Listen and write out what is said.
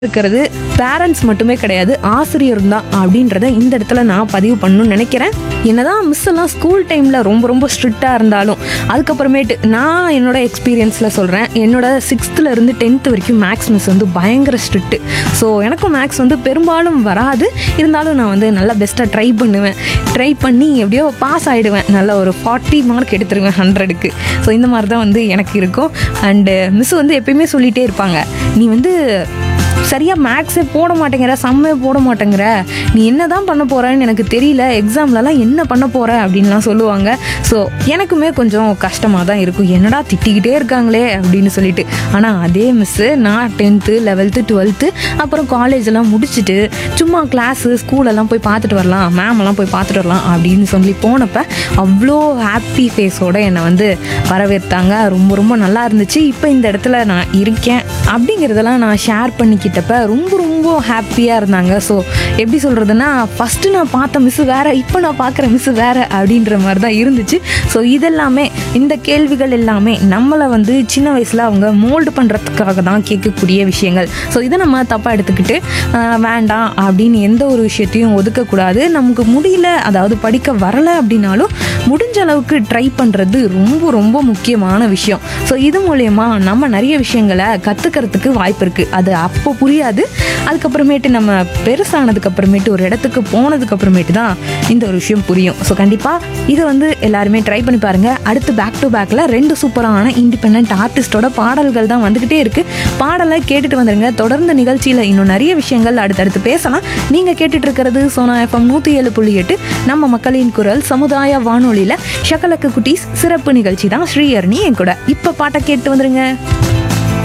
இருக்கிறது பேரண்ட்ஸ் மட்டுமே கிடையாது ஆசிரியரும் தான் அப்படின்றத இந்த இடத்துல நான் பதிவு பண்ணணும்னு நினைக்கிறேன் என்னதான் மிஸ் எல்லாம் ஸ்கூல் டைமில் ரொம்ப ரொம்ப ஸ்ட்ரிக்டாக இருந்தாலும் அதுக்கப்புறமேட்டு நான் என்னோட எக்ஸ்பீரியன்ஸில் சொல்கிறேன் என்னோட சிக்ஸ்த்தில் இருந்து டென்த்து வரைக்கும் மேக்ஸ் மிஸ் வந்து பயங்கர ஸ்ட்ரிக்ட்டு ஸோ எனக்கும் மேக்ஸ் வந்து பெரும்பாலும் வராது இருந்தாலும் நான் வந்து நல்லா பெஸ்ட்டாக ட்ரை பண்ணுவேன் ட்ரை பண்ணி எப்படியோ பாஸ் ஆகிடுவேன் நல்ல ஒரு ஃபார்ட்டி மார்க் எடுத்துருவேன் ஹண்ட்ரடுக்கு ஸோ இந்த மாதிரி தான் வந்து எனக்கு இருக்கும் அண்டு மிஸ் வந்து எப்பயுமே சொல்லிகிட்டே இருப்பாங்க நீ வந்து சரியா மேக்ஸே போட மாட்டேங்கிற சம்மே போட மாட்டேங்கிற நீ என்ன தான் பண்ண போறன்னு எனக்கு தெரியல எக்ஸாம்லலாம் என்ன பண்ண போற அப்படின்லாம் சொல்லுவாங்க ஸோ எனக்குமே கொஞ்சம் கஷ்டமாக தான் இருக்கும் என்னடா திட்டிக்கிட்டே இருக்காங்களே அப்படின்னு சொல்லிட்டு ஆனால் அதே மிஸ்ஸு நான் டென்த்து லெவல்த்து டுவெல்த்து அப்புறம் காலேஜ் எல்லாம் முடிச்சுட்டு சும்மா கிளாஸு ஸ்கூலெல்லாம் போய் பார்த்துட்டு வரலாம் மேம் எல்லாம் போய் பார்த்துட்டு வரலாம் அப்படின்னு சொல்லி போனப்ப அவ்வளோ ஹாப்பி ஃபேஸோட என்னை வந்து வரவேற்றாங்க ரொம்ப ரொம்ப நல்லா இருந்துச்சு இப்போ இந்த இடத்துல நான் இருக்கேன் அப்படிங்கிறதெல்லாம் நான் ஷேர் பண்ணிக்கிட்டப்ப ரொம்ப ரொம்ப ஹாப்பியாக இருந்தாங்க ஸோ எப்படி சொல்கிறதுனா ஃபஸ்ட்டு நான் பார்த்த மிஸ் வேற இப்போ நான் பார்க்குற மிஸ் வேற அப்படின்ற மாதிரி தான் இருந்துச்சு ஸோ இதெல்லாமே இந்த கேள்விகள் எல்லாமே நம்மளை வந்து சின்ன வயசில் அவங்க மோல்டு பண்ணுறதுக்காக தான் கேட்கக்கூடிய விஷயங்கள் ஸோ இதை நம்ம தப்பாக எடுத்துக்கிட்டு ஆஹ், வேண்டாம் அப்படின்னு எந்த ஒரு விஷயத்தையும் ஒதுக்கக்கூடாது நமக்கு முடியல அதாவது படிக்க வரல அப்படின்னாலும் முடிஞ்ச அளவுக்கு ட்ரை பண்ணுறது ரொம்ப ரொம்ப முக்கியமான விஷயம் ஸோ இது மூலயமா நம்ம நிறைய விஷயங்களை கற்றுக்கிறதுக்கு வாய்ப்பு இருக்குது அது அப்போ புரியாது அதுக்கப்புறமேட்டு நம்ம பெருசானதுக்கு அப்புறமேட்டு ஒரு இடத்துக்கு போனதுக்கு அப்புறமேட்டு தான் இந்த ஒரு விஷயம் புரியும் ஸோ கண்டிப்பாக இதை வந்து எல்லாருமே ட்ரை பண்ணி பாருங்கள் அடுத்து பேக் டு பேக்கில் ரெண்டு சூப்பரான இண்டிபெண்ட் ஆர்டிஸ்டோட பாடல்கள் தான் வந்துக்கிட்டே இருக்குது பாடலை கேட்டுட்டு வந்துருங்க தொடர்ந்து நிகழ்ச்சியில் இன்னும் நிறைய விஷயங்கள் அடுத்தடுத்து பேசலாம் நீங்கள் கேட்டுட்டு இருக்கிறது சோனா எஃப்எம் நூற்றி ஏழு புள்ளி எட்டு நம்ம மக்களின் குரல் சமுதாய வானொலியில் ஷக்கலக்கு குட்டீஸ் சிறப்பு நிகழ்ச்சி தான் ஸ்ரீயர்னி என் கூட இப்போ பாட்டை கேட்டு வந்துருங்க